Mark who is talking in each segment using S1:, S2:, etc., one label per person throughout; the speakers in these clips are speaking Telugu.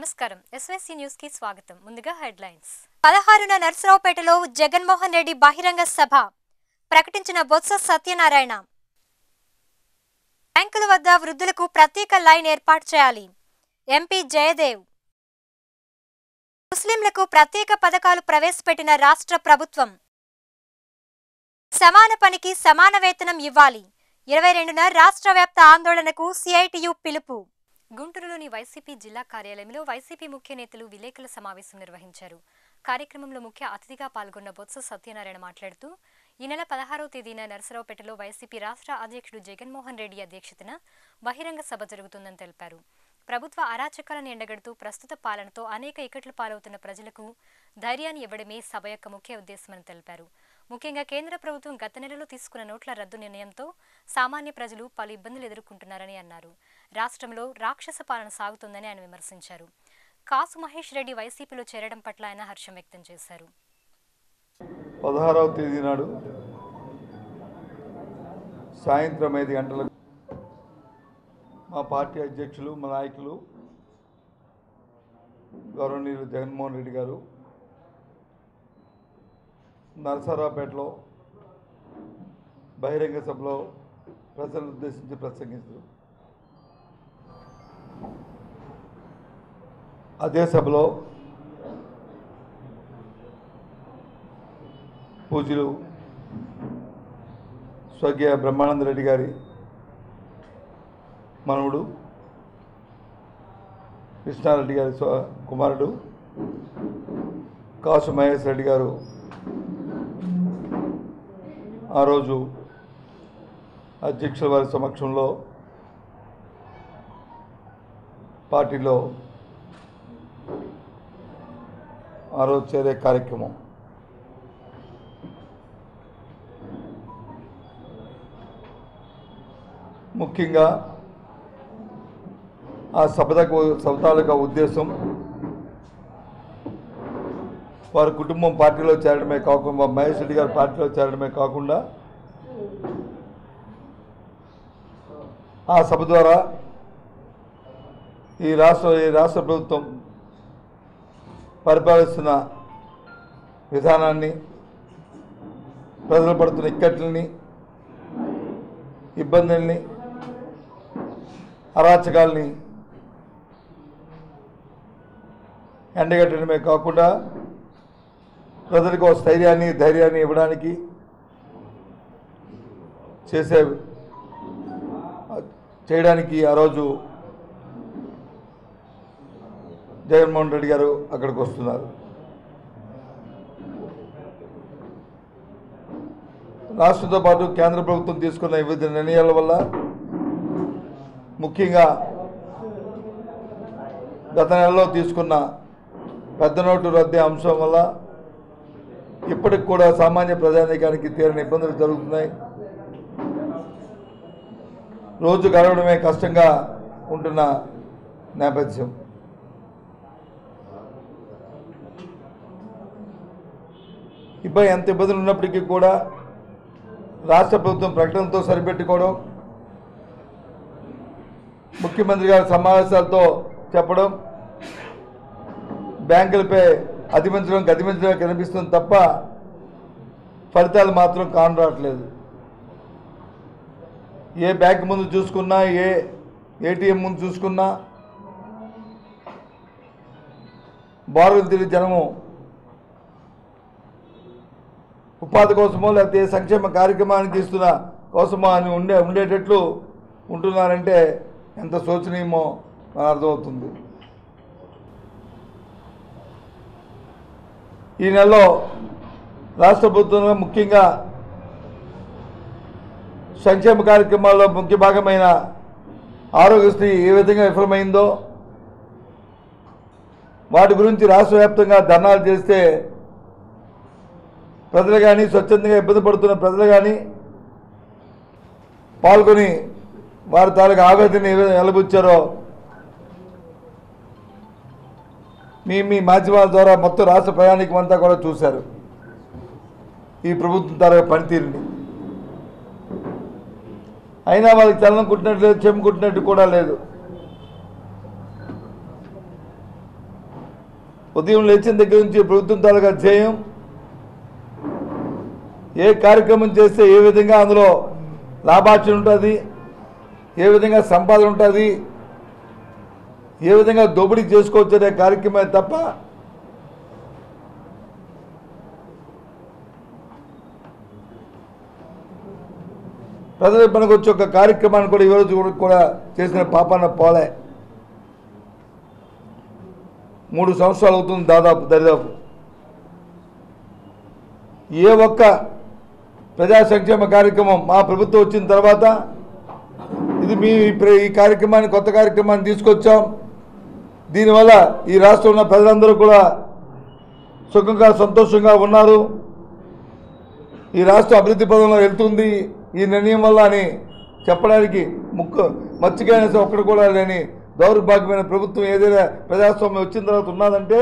S1: నమస్కారం ఎస్వైసీ న్యూస్ కి స్వాగతం ముందుగా హెడ్లైన్స్ పదహారున నర్సరావుపేటలో జగన్మోహన్ రెడ్డి బహిరంగ సభ ప్రకటించిన బొత్స సత్యనారాయణ బ్యాంకుల వద్ద వృద్ధులకు ప్రత్యేక లైన్ ఏర్పాటు చేయాలి ఎంపీ జయదేవ్ ముస్లింలకు ప్రత్యేక పథకాలు ప్రవేశపెట్టిన రాష్ట్ర ప్రభుత్వం సమాన పనికి సమాన వేతనం ఇవ్వాలి ఇరవై రెండున రాష్ట్ర వ్యాప్త ఆందోళనకు సిఐటియు పిలుపు గుంటూరులోని వైసీపీ జిల్లా కార్యాలయంలో వైసీపీ ముఖ్య నేతలు విలేకరుల సమావేశం నిర్వహించారు కార్యక్రమంలో ముఖ్య అతిథిగా పాల్గొన్న బొత్స సత్యనారాయణ మాట్లాడుతూ ఈ నెల పదహారవ తేదీన నరసరావుపేటలో వైసీపీ రాష్ట్ర అధ్యక్షుడు జగన్మోహన్ రెడ్డి అధ్యక్షతన బహిరంగ సభ జరుగుతుందని తెలిపారు ప్రభుత్వ అరాచకాలను ఎండగడుతూ ప్రస్తుత పాలనతో అనేక ఇక్కట్లు పాలవుతున్న ప్రజలకు ధైర్యాన్ని ఇవ్వడమే సభ యొక్క ముఖ్య ఉద్దేశమని తెలిపారు ముఖ్యంగా కేంద్ర ప్రభుత్వం గత నెలలో తీసుకున్న నోట్ల రద్దు నిర్ణయంతో సామాన్య ప్రజలు పలు ఇబ్బందులు ఎదుర్కొంటున్నారని అన్నారు రాష్ట్రంలో రాక్షస పాలన సాగుతోందని ఆయన విమర్శించారు కాసు మహేష్ రెడ్డి వైసీపీలో చేరడం పట్ల ఆయన హర్షం వ్యక్తం చేశారు
S2: పదహారవ తేదీ నాడు సాయంత్రం ఐదు గంటలకు మా పార్టీ అధ్యక్షులు మా నాయకులు గౌరవనీయులు జగన్మోహన్ రెడ్డి గారు నరసరావుపేటలో బహిరంగ సభలో ప్రజలను ఉద్దేశించి ప్రసంగిస్తారు అదే సభలో పూజ్యులు స్వర్గీయ బ్రహ్మానంద రెడ్డి గారి మనవుడు కృష్ణారెడ్డి గారి స్వ- కుమారుడు కాసు మహేష్ రెడ్డి గారు ఆ రోజు అధ్యక్షుల వారి సమక్షంలో పార్టీలో ఆ రోజు చేరే కార్యక్రమం ముఖ్యంగా ఆ సభలకు సభ తాలూకా ఉద్దేశం వారి కుటుంబం పార్టీలో చేరడమే కాకుండా మహేష్ రెడ్డి గారి పార్టీలో చేరడమే కాకుండా ఆ సభ ద్వారా ఈ రాష్ట్ర ఈ రాష్ట్ర ప్రభుత్వం పరిపాలిస్తున్న విధానాన్ని ప్రజలు పడుతున్న ఇక్కట్లని ఇబ్బందుల్ని అరాచకాల్ని ఎండగట్టడమే కాకుండా ప్రజలకు ఒక స్థైర్యాన్ని ధైర్యాన్ని ఇవ్వడానికి చేసే చేయడానికి ఆ రోజు జగన్మోహన్ రెడ్డి గారు అక్కడికి వస్తున్నారు రాష్ట్రంతో పాటు కేంద్ర ప్రభుత్వం తీసుకున్న వివిధ నిర్ణయాల వల్ల ముఖ్యంగా గత నెలలో తీసుకున్న పెద్ద నోటు రద్దే అంశం వల్ల ఇప్పటికి కూడా సామాన్య ప్రజానీకానికి తీరని ఇబ్బందులు జరుగుతున్నాయి రోజు గడవడమే కష్టంగా ఉంటున్న నేపథ్యం ఇబ్బంది ఎంత ఇబ్బందులు ఉన్నప్పటికీ కూడా రాష్ట్ర ప్రభుత్వం ప్రకటనతో సరిపెట్టుకోవడం ముఖ్యమంత్రి గారి సమావేశాలతో చెప్పడం బ్యాంకులపై అధిమించడం గతిమించడం కనిపిస్తుంది తప్ప ఫలితాలు మాత్రం కానరావట్లేదు ఏ బ్యాంక్ ముందు చూసుకున్నా ఏ ఏటీఎం ముందు చూసుకున్నా బారులు తిరిగి జనము ఉపాధి కోసమో లేకపోతే ఏ సంక్షేమ కార్యక్రమానికి ఇస్తున్న కోసమో అని ఉండే ఉండేటట్లు ఉంటున్నారంటే ఎంత శోచనీయమో మనకు అర్థమవుతుంది ఈ నెలలో రాష్ట్ర ప్రభుత్వంలో ముఖ్యంగా సంక్షేమ కార్యక్రమాల్లో ముఖ్య భాగమైన ఆరోగ్యశ్రీ ఏ విధంగా విఫలమైందో వాటి గురించి రాష్ట్ర వ్యాప్తంగా ధర్నాలు చేస్తే ప్రజలు కానీ స్వచ్ఛందంగా ఇబ్బంది పడుతున్న ప్రజలు కానీ పాల్గొని వారి తాలూకు ఆవేదన ఏ విధంగా వెలబుచ్చారో మీ మీ మాధ్యమాల ద్వారా మొత్తం రాష్ట్ర ప్రయాణికం అంతా కూడా చూశారు ఈ ప్రభుత్వం తాలూకు పనితీరుని అయినా వాళ్ళకి చలనం కుట్టినట్టు లేదు చెమ్ము కుట్టినట్టు కూడా లేదు ఉదయం లేచిన దగ్గర నుంచి ప్రభుత్వం తాలూకా ధ్యేయం ఏ కార్యక్రమం చేస్తే ఏ విధంగా అందులో లాభార్జన ఉంటుంది ఏ విధంగా సంపాదన ఉంటుంది ఏ విధంగా దోపిడీ చేసుకోవచ్చు అనే కార్యక్రమే తప్ప ప్రజల మనకు వచ్చే ఒక కార్యక్రమాన్ని కూడా ఈరోజు కూడా- కూడా చేసిన పాపాన పోలే మూడు సంవత్సరాలు అవుతుంది దాదాపు దరిదాపు ఏ ఒక్క ప్రజా సంక్షేమ కార్యక్రమం మా ప్రభుత్వం వచ్చిన తర్వాత ఇది మీ ప్ర- ఈ కార్యక్రమాన్ని కొత్త కార్యక్రమాన్ని తీసుకొచ్చాం దీనివల్ల ఈ రాష్ట్రంలో ఉన్న ప్రజలందరూ కూడా సుఖంగా సంతోషంగా ఉన్నారు ఈ రాష్ట్రం అభివృద్ధి పదంలో వెళ్తుంది ఈ నిర్ణయం వల్ల అని చెప్పడానికి ముక్కు మచ్చికైన ఒక్కడు కూడా లేని దౌర్భాగ్యమైన ప్రభుత్వం ఏదైనా ప్రజాస్వామ్యం వచ్చిన తర్వాత ఉన్నదంటే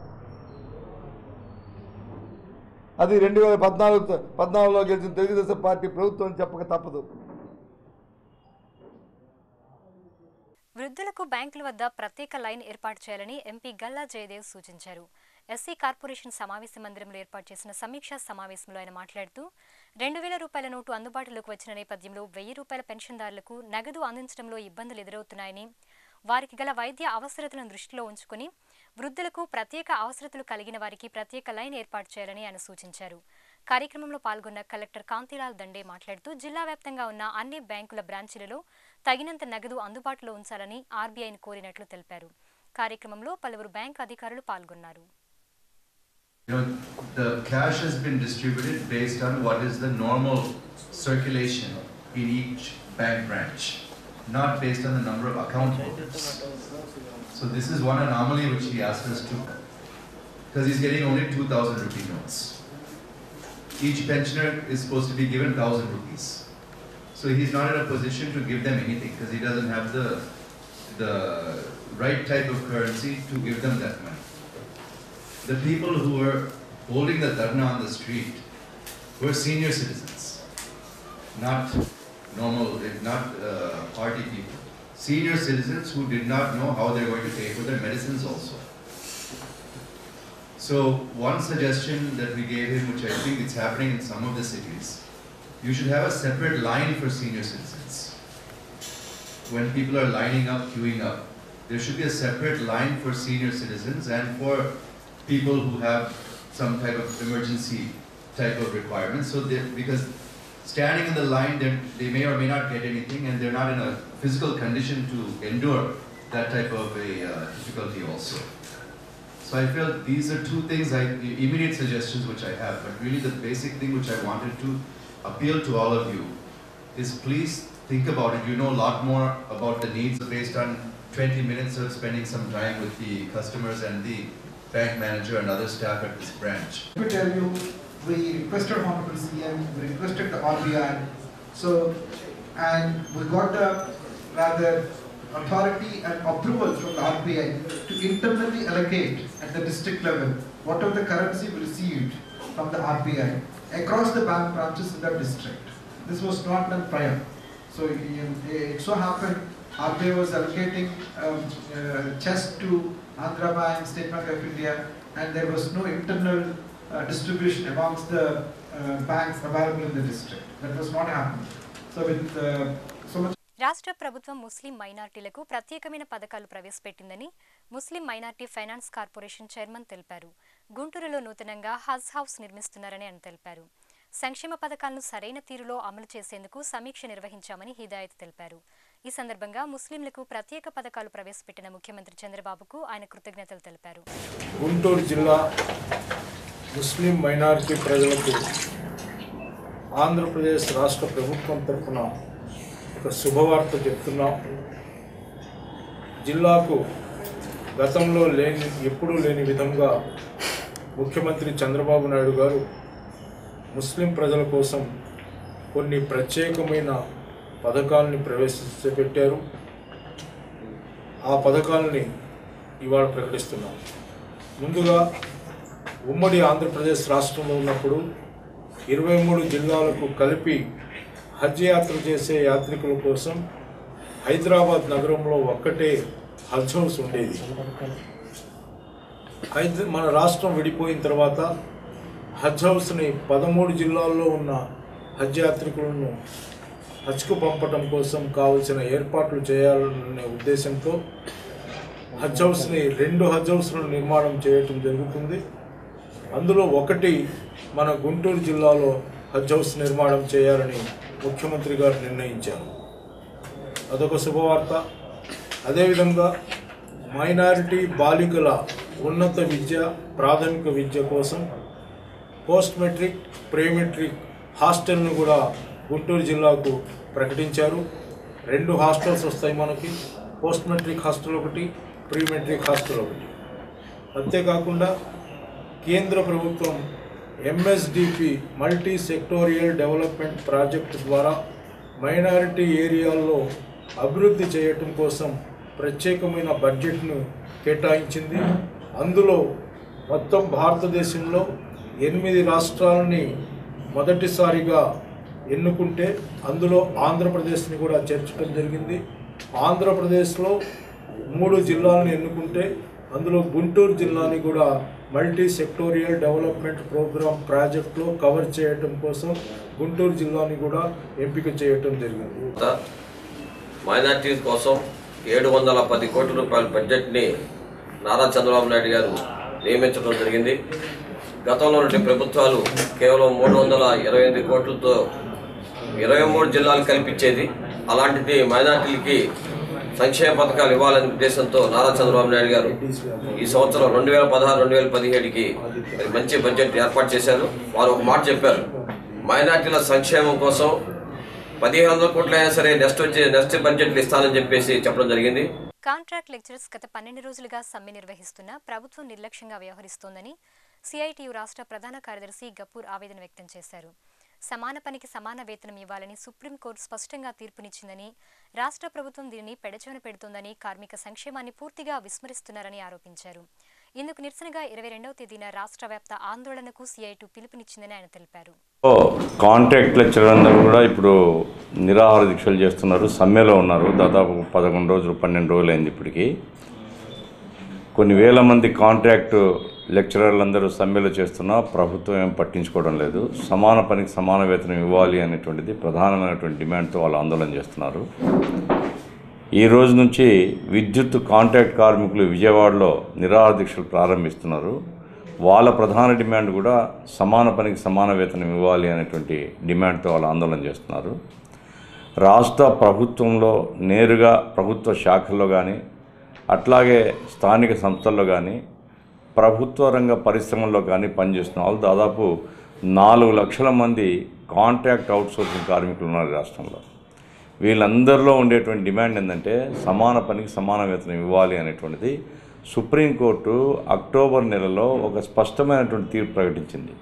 S2: అది రెండు వేల పద్నాలుగు పద్నాలుగులో గెలిచిన తెలుగుదేశం పార్టీ ప్రభుత్వం అని చెప్పక తప్పదు
S1: వృద్ధులకు బ్యాంకుల వద్ద ప్రత్యేక లైన్ ఏర్పాటు చేయాలని ఎంపీ గల్లా జయదేవ్ సూచించారు ఎస్సీ కార్పొరేషన్ సమావేశ మందిరంలో ఏర్పాటు చేసిన సమీక్షా సమావేశంలో ఆయన మాట్లాడుతూ రెండు వేల రూపాయల నోటు అందుబాటులోకి వచ్చిన నేపథ్యంలో వెయ్యి రూపాయల పెన్షన్దారులకు నగదు అందించడంలో ఇబ్బందులు ఎదురవుతున్నాయని వారికి గల వైద్య అవసరతలను దృష్టిలో ఉంచుకుని వృద్ధులకు ప్రత్యేక అవసరతలు కలిగిన వారికి ప్రత్యేక లైన్ ఏర్పాటు చేయాలని ఆయన సూచించారు కార్యక్రమంలో పాల్గొన్న కలెక్టర్ కాంతిలాల్ దండే మాట్లాడుతూ జిల్లా వ్యాప్తంగా ఉన్న అన్ని బ్యాంకుల బ్రాంచీలలో తగినంత నగదు అందుబాటులో ఉంచాలని ఆర్బీఐని కోరినట్లు తెలిపారు కార్యక్రమంలో పలువురు బ్యాంక్ అధికారులు పాల్గొన్నారు
S3: You know, the cash has been distributed based on what is the normal circulation in each bank branch, not based on the number of account holders. So this is one anomaly which he asked us to, because he's getting only two thousand rupee notes. Each pensioner is supposed to be given thousand rupees. So he's not in a position to give them anything, because he doesn't have the, the right type of currency to give them that money the people who were holding the dharna on the street were senior citizens, not normal, not uh, party people. Senior citizens who did not know how they're going to pay for their medicines also. So one suggestion that we gave him, which I think it's happening in some of the cities, you should have a separate line for senior citizens. When people are lining up, queuing up, there should be a separate line for senior citizens and for people who have some type of emergency type of requirements. So they, because standing in the line, they they may or may not get anything, and they're not in a physical condition to endure that type of a uh, difficulty also. So I feel these are two things, I, immediate suggestions which I have, but really the basic thing which I wanted to appeal to all of you is please think about it. You know a lot more about the needs based on 20 minutes of spending some time with the customers and the bank manager and other staff at this branch.
S4: Let me tell you, we requested Honorable CM, we requested the RBI, so, and we got the rather authority and approval from the RBI to internally allocate at the district level whatever the currency we received from the RBI across the bank branches in the district. This was not done prior. So it it so happened, RBI was allocating um, uh, chest to Andhra Bank, State Bank of India, and there was no internal uh, distribution amongst the uh, banks available in the district. That was not happening. So with uh, so much
S1: రాష్ట్ర ప్రభుత్వం ముస్లిం మైనార్టీలకు ప్రత్యేకమైన పథకాలు ప్రవేశపెట్టిందని ముస్లిం మైనార్టీ ఫైనాన్స్ కార్పొరేషన్ చైర్మన్ తెలిపారు గుంటూరులో నూతనంగా హజ్ హౌస్ నిర్మిస్తున్నారని ఆయన తెలిపారు సంక్షేమ పథకాలను సరైన తీరులో అమలు చేసేందుకు సమీక్ష నిర్వహించామని హిదాయత్ తెలిపారు ఈ సందర్భంగా ముస్లింలకు ప్రత్యేక పథకాలు ప్రవేశపెట్టిన ముఖ్యమంత్రి చంద్రబాబుకు ఆయన కృతజ్ఞతలు తెలిపారు
S5: గుంటూరు జిల్లా ముస్లిం మైనారిటీ ప్రజలకు ఆంధ్రప్రదేశ్ రాష్ట్ర ప్రభుత్వం తరఫున ఒక శుభవార్త చెప్తున్నాం జిల్లాకు గతంలో లేని ఎప్పుడూ లేని విధంగా ముఖ్యమంత్రి చంద్రబాబు నాయుడు గారు ముస్లిం ప్రజల కోసం కొన్ని ప్రత్యేకమైన పథకాలని ప్రవేశపెట్టారు ఆ పథకాలని ఇవాళ ప్రకటిస్తున్నాం ముందుగా ఉమ్మడి ఆంధ్రప్రదేశ్ రాష్ట్రంలో ఉన్నప్పుడు ఇరవై మూడు జిల్లాలకు కలిపి హజ్ యాత్ర చేసే యాత్రికుల కోసం హైదరాబాద్ నగరంలో ఒక్కటే హజ్ హౌస్ ఉండేది అయితే మన రాష్ట్రం విడిపోయిన తర్వాత హజ్ హౌస్ని పదమూడు జిల్లాల్లో ఉన్న హజ్ యాత్రికులను హజ్కు పంపటం కోసం కావలసిన ఏర్పాట్లు చేయాలనే ఉద్దేశంతో హజ్ హౌస్ని రెండు హజ్ హౌస్లను నిర్మాణం చేయటం జరుగుతుంది అందులో ఒకటి మన గుంటూరు జిల్లాలో హజ్ హౌస్ నిర్మాణం చేయాలని ముఖ్యమంత్రి గారు నిర్ణయించారు అదొక శుభవార్త అదేవిధంగా మైనారిటీ బాలికల ఉన్నత విద్య ప్రాథమిక విద్య కోసం పోస్ట్ మెట్రిక్ ప్రీ మెట్రిక్ హాస్టల్ను కూడా గుంటూరు జిల్లాకు ప్రకటించారు రెండు హాస్టల్స్ వస్తాయి మనకి పోస్ట్ మెట్రిక్ హాస్టల్ ఒకటి ప్రీ మెట్రిక్ హాస్టల్ ఒకటి అంతేకాకుండా కేంద్ర ప్రభుత్వం MSDP multi sectoral development project ద్వారా మైనారిటీ ఏరియాల్లో అభివృద్ధి చేయటం కోసం ప్రత్యేకమైన బడ్జెట్ను కేటాయించింది అందులో మొత్తం భారతదేశంలో ఎనిమిది రాష్ట్రాలని మొదటిసారిగా ఎన్నుకుంటే అందులో ఆంధ్రప్రదేశ్ని కూడా చేర్చడం జరిగింది ఆంధ్రప్రదేశ్లో మూడు జిల్లాలను ఎన్నుకుంటే అందులో గుంటూరు జిల్లాని కూడా మల్టీ సెక్టోరియల్ డెవలప్మెంట్ ప్రోగ్రామ్ ప్రాజెక్ట్లో కవర్ చేయటం కోసం గుంటూరు జిల్లాని కూడా ఎంపిక చేయటం జరిగింది
S6: తర్వాత మైనార్టీస్ కోసం ఏడు వందల పది కోట్ల రూపాయల బడ్జెట్ని నారా చంద్రబాబు నాయుడు గారు నియమించడం జరిగింది గతంలో నుండి ప్రభుత్వాలు కేవలం మూడు వందల ఇరవై ఎనిమిది కోట్లతో ఇరవై మూడు జిల్లాలు కల్పించేది అలాంటిది మైనార్టీలకి సంక్షేమ పథకాలు ఇవ్వాలనే ఉద్దేశంతో నారా చంద్రబాబు నాయుడు గారు ఈ సంవత్సరం రెండు వేల పదహారు రెండు వేల పదిహేడుకి మరి మంచి బడ్జెట్ ఏర్పాటు చేశారు వారు ఒక మాట చెప్పారు మైనార్టీల సంక్షేమం కోసం పదిహేను వందల కోట్లు అయినా సరే నెక్స్ట్ వచ్చే నెక్స్ట్ బడ్జెట్లు ఇస్తానని చెప్పేసి చెప్పడం జరిగింది
S1: కాంట్రాక్ట్ లెక్చరర్స్ గత పన్నెండు రోజులుగా సమ్మె నిర్వహిస్తున్న ప్రభుత్వం నిర్లక్ష్యంగా వ్యవహరిస్తోందని సిఐటియు రాష్ట్ర ప్రధాన కార్యదర్శి గపూర్ ఆవేదన వ్యక్తం చేశారు సమాన పనికి సమాన వేతనం ఇవ్వాలని సుప్రీంకోర్టు స్పష్టంగా తీర్పునిచ్చిందని రాష్ట్ర ప్రభుత్వం దీనిని పెడచెవిన పెడుతోందని కార్మిక సంక్షేమాన్ని పూర్తిగా విస్మరిస్తున్నారని ఆరోపించారు ఇందుకు నిరసనగా ఇరవై రెండవ తేదీన రాష్ట్ర వ్యాప్త ఆందోళనకు సిఐటు పిలుపునిచ్చిందని ఆయన తెలిపారు
S7: కాంట్రాక్ట్ లెక్చరర్ అందరూ కూడా ఇప్పుడు నిరాహార దీక్షలు చేస్తున్నారు సమ్మెలో ఉన్నారు దాదాపు పదకొండు రోజులు పన్నెండు రోజులు అయింది ఇప్పటికి కొన్ని వేల మంది కాంట్రాక్ట్ లెక్చరర్లందరూ సమ్మెలు చేస్తున్నా ప్రభుత్వం ఏం పట్టించుకోవడం లేదు సమాన పనికి సమాన వేతనం ఇవ్వాలి అనేటువంటిది ప్రధానమైనటువంటి డిమాండ్తో వాళ్ళు ఆందోళన చేస్తున్నారు ఈ రోజు నుంచి విద్యుత్ కాంట్రాక్ట్ కార్మికులు విజయవాడలో నిరాహార దీక్షలు ప్రారంభిస్తున్నారు వాళ్ళ ప్రధాన డిమాండ్ కూడా సమాన పనికి సమాన వేతనం ఇవ్వాలి అనేటువంటి డిమాండ్తో వాళ్ళు ఆందోళన చేస్తున్నారు రాష్ట్ర ప్రభుత్వంలో నేరుగా ప్రభుత్వ శాఖల్లో కానీ అట్లాగే స్థానిక సంస్థల్లో కానీ ప్రభుత్వ రంగ పరిశ్రమల్లో కానీ పనిచేస్తున్న వాళ్ళు దాదాపు నాలుగు లక్షల మంది కాంట్రాక్ట్ అవుట్సోర్సింగ్ కార్మికులు ఉన్నారు ఈ రాష్ట్రంలో వీళ్ళందరిలో ఉండేటువంటి డిమాండ్ ఏంటంటే సమాన పనికి సమాన వేతనం ఇవ్వాలి అనేటువంటిది సుప్రీంకోర్టు అక్టోబర్ నెలలో ఒక స్పష్టమైనటువంటి తీర్పు ప్రకటించింది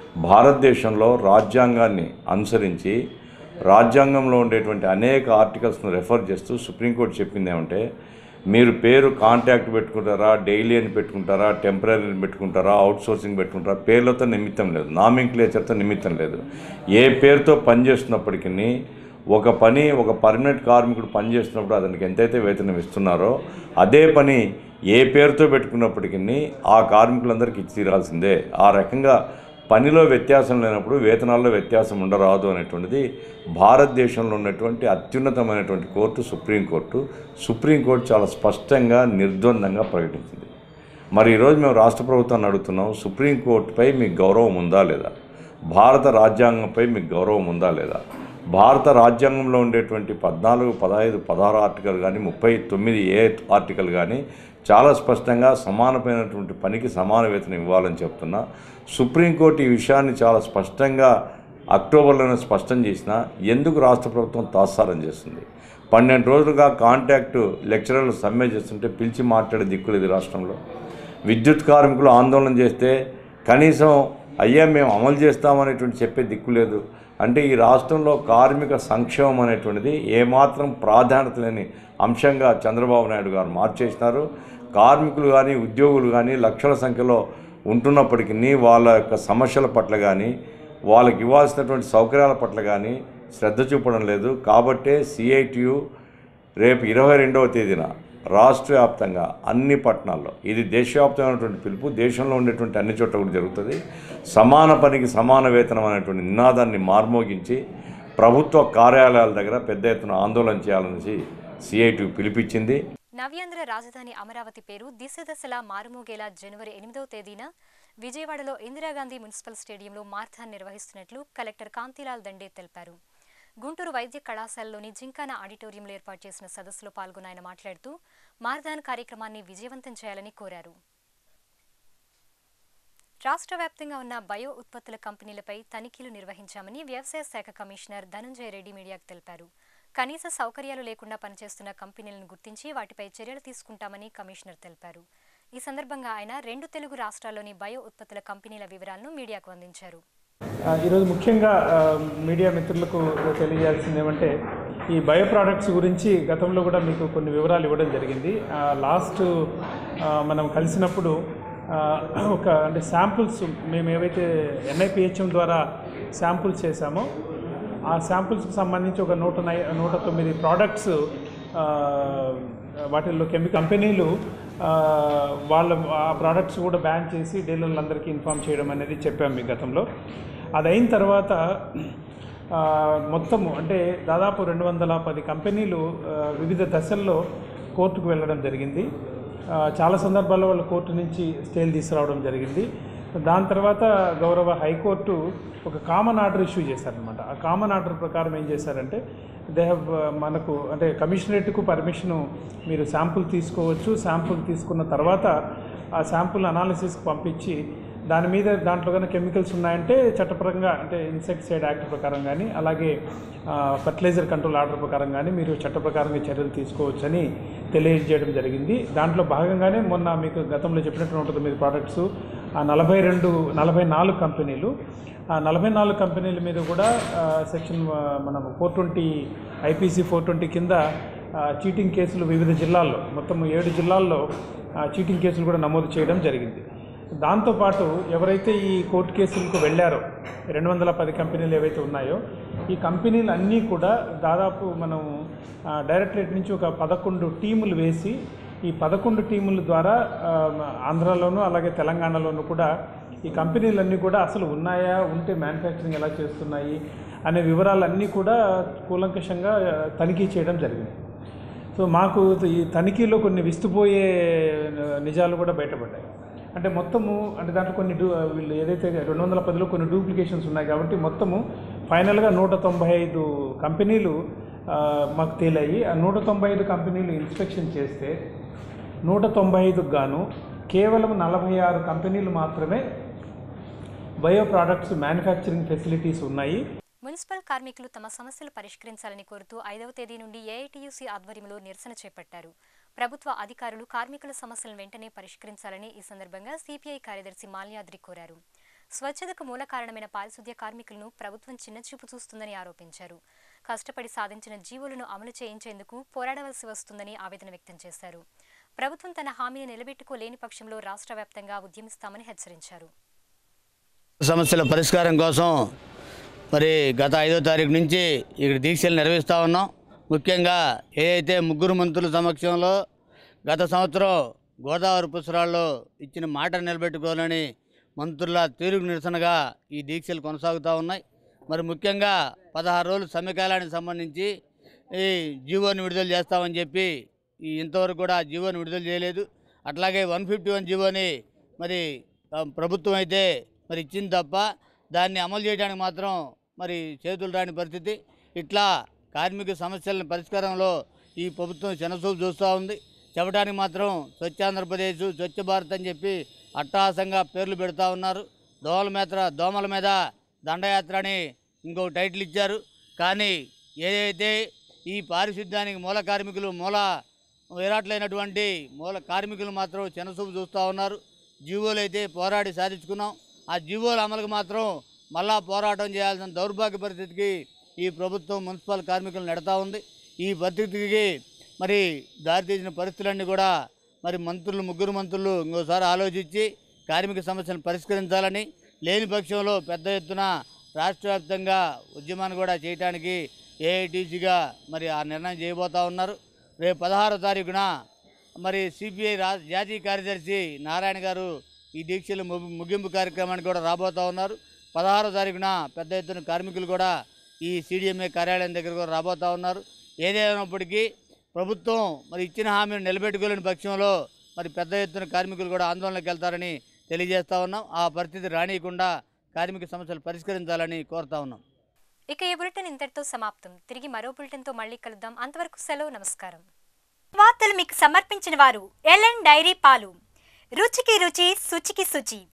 S7: భారతదేశంలో రాజ్యాంగాన్ని అనుసరించి రాజ్యాంగంలో ఉండేటువంటి అనేక ఆర్టికల్స్ను రెఫర్ చేస్తూ సుప్రీంకోర్టు చెప్పింది ఏమంటే మీరు పేరు కాంటాక్ట్ పెట్టుకుంటారా డైలీ అని పెట్టుకుంటారా టెంపరీ అని పెట్టుకుంటారా అవుట్సోర్సింగ్ పెట్టుకుంటారా పేర్లతో నిమిత్తం లేదు నామింక్లేచర్తో నిమిత్తం లేదు ఏ పేరుతో పనిచేస్తున్నప్పటికీ ఒక పని ఒక పర్మనెంట్ కార్మికుడు పనిచేస్తున్నప్పుడు అతనికి ఎంతైతే వేతనం ఇస్తున్నారో అదే పని ఏ పేరుతో పెట్టుకున్నప్పటికీ ఆ కార్మికులందరికీ ఇచ్చి తీరాల్సిందే ఆ రకంగా పనిలో వ్యత్యాసం లేనప్పుడు వేతనాల్లో వ్యత్యాసం ఉండరాదు అనేటువంటిది భారతదేశంలో ఉన్నటువంటి అత్యున్నతమైనటువంటి కోర్టు సుప్రీంకోర్టు సుప్రీంకోర్టు చాలా స్పష్టంగా నిర్ద్వందంగా ప్రకటించింది మరి ఈరోజు మేము రాష్ట్ర ప్రభుత్వాన్ని అడుగుతున్నాం సుప్రీంకోర్టుపై మీకు గౌరవం ఉందా లేదా భారత రాజ్యాంగంపై మీకు గౌరవం ఉందా లేదా భారత రాజ్యాంగంలో ఉండేటువంటి పద్నాలుగు పదహైదు పదహారు ఆర్టికల్ కానీ ముప్పై తొమ్మిది ఏ ఆర్టికల్ కానీ చాలా స్పష్టంగా సమానమైనటువంటి పనికి సమాన వేతనం ఇవ్వాలని చెప్తున్నా సుప్రీంకోర్టు ఈ విషయాన్ని చాలా స్పష్టంగా అక్టోబర్లోనే స్పష్టం చేసినా ఎందుకు రాష్ట్ర ప్రభుత్వం తాత్సారం చేస్తుంది పన్నెండు రోజులుగా కాంటాక్ట్ లెక్చరర్లు సమ్మె చేస్తుంటే పిలిచి మాట్లాడే దిక్కులేదు రాష్ట్రంలో విద్యుత్ కార్మికులు ఆందోళన చేస్తే కనీసం అయ్యా మేము అమలు చేస్తామనేటువంటి చెప్పే దిక్కు లేదు అంటే ఈ రాష్ట్రంలో కార్మిక సంక్షేమం అనేటువంటిది ఏమాత్రం ప్రాధాన్యత లేని అంశంగా చంద్రబాబు నాయుడు గారు మార్చేసినారు కార్మికులు కానీ ఉద్యోగులు కానీ లక్షల సంఖ్యలో ఉంటున్నప్పటికీ వాళ్ళ యొక్క సమస్యల పట్ల కానీ వాళ్ళకి ఇవ్వాల్సినటువంటి సౌకర్యాల పట్ల కానీ శ్రద్ధ చూపడం లేదు కాబట్టే సిఐటియు రేపు ఇరవై రెండవ తేదీన రాష్ట్ర వ్యాప్తంగా అన్ని పట్టణాల్లో ఇది దేశవ్యాప్తమైనటువంటి పిలుపు దేశంలో ఉండేటువంటి అన్ని చోట్ల కూడా జరుగుతుంది సమాన పనికి సమాన వేతనం అనేటువంటి నినాదాన్ని మార్మోగించి ప్రభుత్వ కార్యాలయాల దగ్గర పెద్ద ఎత్తున ఆందోళన చేయాలనేసి సిఐటి పిలిపించింది
S1: నవ్యాంధ్ర రాజధాని అమరావతి పేరు దిశ దశలా మారుమోగేలా జనవరి ఎనిమిదవ తేదీన విజయవాడలో ఇందిరాగాంధీ మున్సిపల్ స్టేడియంలో మార్థాన్ నిర్వహిస్తున్నట్లు కలెక్టర్ కాంతిలాల్ దండే తెలిపారు గుంటూరు వైద్య కళాశాలలోని జింకానా ఆడిటోరియంలో ఏర్పాటు చేసిన సదస్సులో పాల్గొన్న ఆయన మాట్లాడుతూ మార్థాన్ కార్యక్రమాన్ని విజయవంతం చేయాలని కోరారు రాష్ట్ర వ్యాప్తంగా ఉన్న బయో ఉత్పత్తుల కంపెనీలపై తనిఖీలు నిర్వహించామని వ్యవసాయ శాఖ కమిషనర్ ధనుంజయ రెడ్డి మీడియాకు తెలిపారు కనీస సౌకర్యాలు లేకుండా పనిచేస్తున్న కంపెనీలను గుర్తించి వాటిపై చర్యలు తీసుకుంటామని కమిషనర్ తెలిపారు ఈ సందర్భంగా ఆయన రెండు తెలుగు రాష్ట్రాల్లోని బయో ఉత్పత్తుల కంపెనీల వివరాలను మీడియాకు అందించారు
S5: ఆ, ఈరోజు ముఖ్యంగా ఆ, మీడియా మిత్రులకు తెలియజేయాల్సింది ఏమంటే ఈ బయో ప్రోడక్ట్స్ గురించి గతంలో కూడా మీకు కొన్ని వివరాలు ఇవ్వడం జరిగింది ఆ, లాస్ట్ ఆ, మనం కలిసినప్పుడు ఆ, ఒక అంటే శాంపుల్స్ మేము ఏవైతే ఎన్ఐపిహెచ్ఎం ద్వారా శాంపుల్స్ చేశామో ఆ శాంపుల్స్కి సంబంధించి ఒక నూట నై నూట తొమ్మిది ప్రోడక్ట్స్ ఆ, వాటిల్లో కెమికల్ కంపెనీలు ఆ, వాళ్ళ ఆ ప్రోడక్ట్స్ కూడా బ్యాన్ చేసి డీలర్లందరికీ ఇన్ఫామ్ చేయడం అనేది చెప్పాం మీ గతంలో అది అయిన తర్వాత ఆ, మొత్తము అంటే దాదాపు రెండు వందల పది కంపెనీలు ఆ, వివిధ దశల్లో కోర్టుకు వెళ్ళడం జరిగింది ఆ, చాలా సందర్భాల్లో వాళ్ళు కోర్టు నుంచి స్టేలు తీసుకురావడం జరిగింది దాని తర్వాత గౌరవ హైకోర్టు ఒక కామన్ ఆర్డర్ ఇష్యూ చేశారనమాట ఆ కామన్ ఆర్డర్ ప్రకారం ఏం చేశారంటే దే హ్యావ్ మనకు అంటే కమిషనరేట్కు పర్మిషను మీరు శాంపుల్ తీసుకోవచ్చు శాంపుల్ తీసుకున్న తర్వాత ఆ శాంపుల్ అనాలిసిస్కి పంపించి దాని మీద దాంట్లో కనుక కెమికల్స్ ఉన్నాయంటే చట్టపరంగా అంటే ఇన్సెక్టిసైడ్ యాక్ట్ ప్రకారం కానీ అలాగే ఫర్టిలైజర్ కంట్రోల్ ఆర్డర్ ప్రకారం కానీ మీరు చట్ట ప్రకారంగా చర్యలు తీసుకోవచ్చని తెలియజేయడం జరిగింది దాంట్లో భాగంగానే మొన్న మీకు గతంలో చెప్పినట్టు నూట తొమ్మిది ప్రోడక్ట్స్ ఆ నలభై రెండు నలభై నాలుగు కంపెనీలు ఆ నలభై నాలుగు కంపెనీల మీద కూడా ఆ, సెక్షన్ ఆ, మనం four twenty IPC four twenty కింద ఆ, చీటింగ్ కేసులు వివిధ జిల్లాల్లో మొత్తం ఏడు జిల్లాల్లో ఆ, చీటింగ్ కేసులు కూడా నమోదు చేయడం జరిగింది దాంతోపాటు ఎవరైతే ఈ కోర్టు కేసులకు వెళ్ళారో రెండు వందల పది కంపెనీలు ఏవైతే ఉన్నాయో ఈ కంపెనీలు అన్నీ కూడా దాదాపు మనం ఆ, డైరెక్టరేట్ నుంచి ఒక పదకొండు టీములు వేసి ఈ పదకొండు టీముల ద్వారా ఆ, ఆంధ్రాలోను అలాగే తెలంగాణలోను కూడా ఈ కంపెనీలన్నీ కూడా అసలు ఉన్నాయా ఉంటే మ్యానుఫ్యాక్చరింగ్ ఎలా చేస్తున్నాయి అనే వివరాలన్నీ కూడా కూలంకషంగా ఆ, తనిఖీ చేయడం జరిగింది సో మాకు ఈ తనిఖీలో కొన్ని విస్తుపోయే ఆ, నిజాలు కూడా బయటపడ్డాయి అంటే మొత్తము అంటే దాంట్లో కొన్ని డూ వీళ్ళు ఏదైతే రెండు వందల పదిలో కొన్ని డూప్లికేషన్స్ ఉన్నాయి కాబట్టి మొత్తము ఫైనల్గా నూట తొంభై ఐదు కంపెనీలు ఆ, మాకు తేలాయి ఆ నూట తొంభై ఐదు కంపెనీలు ఇన్స్పెక్షన్ చేస్తే నూట తొంభై ఐదుకు గాను కేవలం నలభై ఆరు కంపెనీలు మాత్రమే బయో ప్రోడక్ట్స్ మ్యానుఫ్యాక్చరింగ్ ఫెసిలిటీస్ ఉన్నాయి
S1: మున్సిపల్ కార్మికులు తమ సమస్యలు పరిష్కరించాలని కోరుతూ ఐదవ తేదీ నుండి ఏఐటీయూసీ ఆధ్వర్యంలో నిరసన చేపట్టారు ప్రభుత్వ అధికారులు కార్మికుల సమస్యలను వెంటనే పరిష్కరించాలని ఈ సందర్భంగా సిపిఐ కార్యదర్శి మాల్యాద్రి కోరారు స్వచ్ఛతకు మూల కారణమైన పారిశుద్ధ్య కార్మికులను ప్రభుత్వం చిన్నచూపు చూస్తుందని ఆరోపించారు కష్టపడి సాధించిన జీవులను అమలు చేయించేందుకు పోరాడవలసి వస్తుందని ఆవేదన వ్యక్తం చేశారు ప్రభుత్వం తన హామీని నిలబెట్టుకోలేని పక్షంలో రాష్ట్ర వ్యాప్తంగా ఉద్యమిస్తామని హెచ్చరించారు
S8: సమస్యల పరిష్కారం కోసం మరి గత ఐదో తారీఖు నుంచి ఇక్కడ దీక్షలు నిర్వహిస్తూ ఉన్నాం ముఖ్యంగా ఏదైతే ముగ్గురు మంత్రుల సమక్షంలో గత సంవత్సరం గోదావరి పుష్కరాల్లో ఇచ్చిన మాట నిలబెట్టుకోవాలని మంత్రుల తీరుకు నిరసనగా ఈ దీక్షలు కొనసాగుతూ ఉన్నాయి మరి ముఖ్యంగా పదహారు రోజులు సమ్మెకాలానికి సంబంధించి ఈ జీవోని విడుదల చేస్తామని చెప్పి ఈ ఇంతవరకు కూడా జీవోని విడుదల చేయలేదు అట్లాగే వన్ ఫిఫ్టీ వన్ జీవోని మరి ఆ, ప్రభుత్వం అయితే మరి ఇచ్చింది తప్ప దాన్ని అమలు చేయడానికి మాత్రం మరి చేతులు రాని పరిస్థితి ఇట్లా కార్మిక సమస్యల పరిష్కారంలో ఈ ప్రభుత్వం చిన్నచూపు చూస్తూ ఉంది చెప్పడానికి మాత్రం స్వచ్ఛ ఆంధ్రప్రదేశ్ స్వచ్ఛ భారత్ అని చెప్పి అట్టహాసంగా పేర్లు పెడతా ఉన్నారు దోమల మీద దోమల మీద దండయాత్ర అని ఇంకో టైటిల్ ఇచ్చారు కానీ ఏదైతే ఈ పారిశుద్ధ్యానికి మూల కార్మికులు మూల విరాట్లైనటువంటి మూల కార్మికులు మాత్రం చిన్నచూపు చూస్తూ ఉన్నారు జీవోలు అయితే పోరాడి సాధించుకున్నాం ఆ జీవోల అమలుకు మాత్రం మళ్ళా పోరాటం చేయాల్సిన దౌర్భాగ్య పరిస్థితికి ఈ ప్రభుత్వం మున్సిపల్ కార్మికులు నెడతా ఉంది ఈ పరిస్థితికి మరి దారితీసిన పరిస్థితులన్నీ కూడా మరి మంత్రులు ముగ్గురు మంత్రులు ఇంకోసారి ఆలోచించి కార్మిక సమస్యలను పరిష్కరించాలని లేని పక్షంలో పెద్ద ఎత్తున రాష్ట్ర వ్యాప్తంగా ఉద్యమాన్ని కూడా చేయడానికి ఏఐటీసీగా మరి ఆ నిర్ణయం చేయబోతా ఉన్నారు రేపు పదహారో తారీఖున మరి సిపిఐ రా జాతీయ కార్యదర్శి నారాయణ గారు ఈ దీక్షలు ము- ముగింపు కార్యక్రమానికి కూడా రాబోతూ ఉన్నారు పదహారో తారీఖున పెద్ద ఎత్తున కార్మికులు కూడా ఈ సిడిఎంఏ కార్యాలయం దగ్గర కూడా రాబోతూ ఉన్నారు ఏదేమైనప్పటికీ ప్రభుత్వం మరి ఇచ్చిన హామీని నిలబెట్టుకోలేని పక్షంలో మరి పెద్ద ఎత్తున కార్మికులు కూడా ఆందోళనకు వెళ్తారని తెలియజేస్తా ఉన్నాం ఆ పరిస్థితి రానియకుండా కార్మిక సమస్యలు పరిష్కరించాలని కోరుతా ఉన్నాం
S1: ఇక ఈ బులెటిన్ ఇంతటితో సమాప్తం తిరిగి మరో బులెటిన్తో మళ్ళీ కలుద్దాం అంతవరకు సెలవు నమస్కారం వార్తలు మీకు సమర్పించిన వారు ఎల్ఎన్ డైరీ పాలు రుచికి రుచి శుచికి శుచి